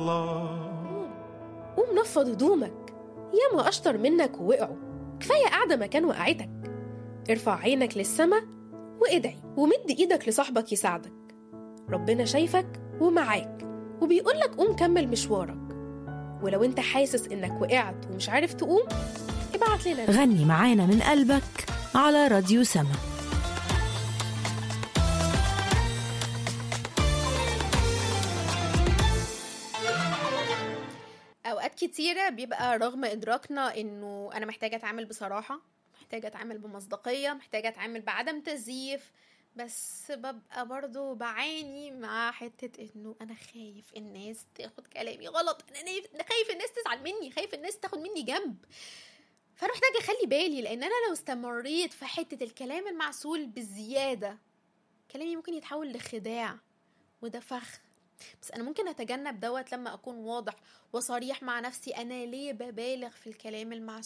الله قوم نفض هدومك ياما أشطر منك ووقعوا كفاية قاعدة مكان وقعتك ارفع عينك للسما وادعي ومد ايدك لصاحبك يساعدك ربنا شايفك ومعاك وبيقولك قوم كمل مشوارك ولو انت حاسس انك وقعت ومش عارف تقوم ابعت لنا غني معانا من قلبك على راديو سما اوقات كتيره بيبقى رغم ادراكنا انه انا محتاجه اتعامل بصراحه محتاجه اتعامل بمصداقيه محتاجه اتعامل بعدم تزييف بس ببقى برضو بعاني مع حتة انه انا خايف الناس تاخد كلامي غلط انا نايف- أنا خايف الناس تزعل مني خايف الناس تاخد مني جنب فانا محتاجة اخلي بالي لان انا لو استمريت في حتة الكلام المعسول بالزيادة كلامي ممكن يتحول لخداع وده فخ بس انا ممكن اتجنب دوت لما اكون واضح وصريح مع نفسي انا ليه ببالغ في الكلام المعسول